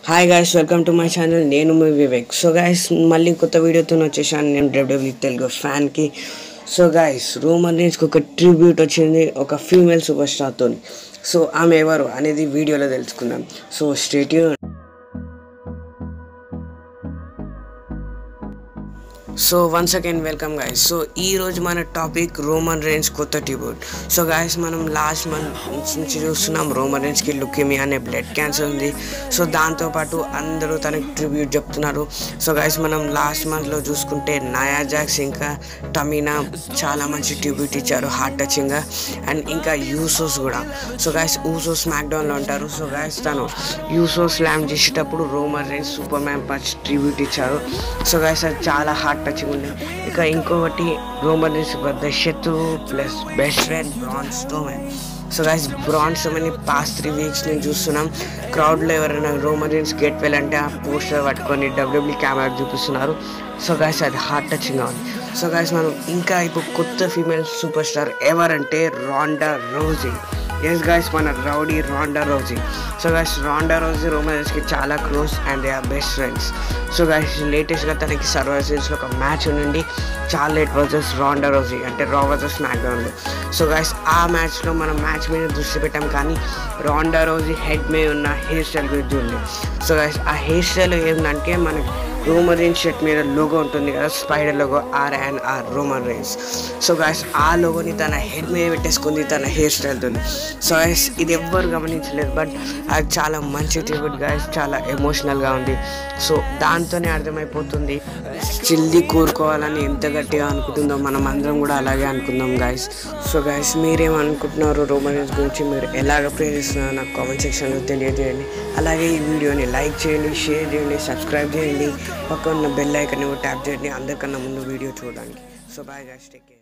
hi guys welcome to my channel నేను మీ Vivek so guys మళ్ళీ కొత్త వీడియోతో వచ్చేసాను నేను డబ్ల్యూడబ్ల్యూ తెలుగు ఫ్యాన్కి సో గాయస్ రోమన్ రీన్స్కి ఒక ట్రిబ్యూట్ వచ్చింది ఒక ఫీమేల్ సూపర్ స్టార్తో సో ఆమె ఎవరు అనేది వీడియోలో తెలుసుకుందాం so statue so once again welcome guys so ఈ రోజు మన టాపిక్ రోమన్ రేంజ్ కొత్త ట్రిబ్యూట్ సో గాయస్ మనం లాస్ట్ మంత్ నుంచి చూస్తున్నాం రోమన్ రేంజ్కి లుకిమి అనే బ్లడ్ క్యాన్సర్ ఉంది సో దాంతోపాటు అందరూ తనకి ట్రిబ్యూట్ చెప్తున్నారు సో గాయస్ మనం లాస్ట్ మంత్లో చూసుకుంటే నయా జాక్స్ ఇంకా టమీనా చాలా మంచి ట్రిబ్యూట్ ఇచ్చారు హార్ట్ టచింగ్గా అండ్ ఇంకా యూసోస్ కూడా సో గాయస్ ఊసోస్ స్మాక్డౌన్లో ఉంటారు సో గాయస్ తను యూసో స్లామ్ చేసేటప్పుడు Roman Reigns superman punch tribute ఇచ్చారు సో గాయస్ అది చాలా హార్ట్ టచింగ్ ఉంది ఇక ఇంకొకటి రోమన్ రేంజ్ పెద్ద శత్రువు plus best friend Braun Strowman so guys Braun Strowman past three weeks నేను చూస్తున్నాం క్రౌడ్లో ఎవరైనా రోమన్ రేంజ్ గెట్ వెళ్ళంటే ఆ పోస్టర్ పట్టుకొని డబ్ల్యూబ్ల్యూ కెమెరా చూపిస్తున్నారు సో గైస్ అది హార్ట్ టచింగ్గా ఉంది సో గైస్ మనం ఇంకా ఇప్పుడు కొత్త ఫీమేల్ సూపర్ స్టార్ ఎవరంటే రాండా రోజీ ఎస్ గైస్ మన Rowdy Ronda Rousey so guys Ronda Rousey రోమన్స్కి చాలా close and they are best friends so guys లేటెస్ట్గా తనకి సర్వర్ సిరీస్లో ఒక మ్యాచ్ ఉండి చాలా లేట్ వర్సెస్ రాండా రోజీ అంటే రా వర్సెస్ మ్యాక్డౌన్లో సో గైస్ ఆ మ్యాచ్లో మనం మ్యాచ్ మీద దృష్టి పెట్టాం కానీ రాండా రోజీ హెడ్ మీద ఉన్న హెయిర్ స్టైల్ గురించి ఉంది సో గైస్ ఆ హెయిర్ స్టైల్ ఏంటంటే మనకి రోమన్ రేంజ్ షర్ట్ మీద లోగో ఉంటుంది కదా spider logo R and R Roman Reigns so guys ఆ లోగోని తన హెడ్ మీద పెట్టేసుకుంది తన హెయిర్ స్టైల్తో సో గాయస్ ఇది ఎవ్వరు గమనించలేదు బట్ అది చాలా మంచి ట్రిబ్యూట్ గాయస్ చాలా ఎమోషనల్గా ఉంది సో దాంతోనే అర్థమైపోతుంది చిల్ది కోరుకోవాలని ఎంత గట్టిగా అనుకుంటుందో మనం అందరం కూడా అలాగే అనుకుందాం గాయస్ సో గాయస్ మీరేమనుకుంటున్నారో రోమన్ రేంజ్ గురించి మీరు ఎలాగ ప్రేరిస్తున్నారో నాకు కామెంట్ సెక్షన్లో తెలియజేయండి అలాగే ఈ వీడియోని లైక్ చేయండి షేర్ చేయండి సబ్స్క్రైబ్ చేయండి పక్కన ఉన్న బెల్ ఐకన్ ట్యాప్ చేయండి అందరికన్నా ముందు వీడియో చూడడానికి so bye guys take care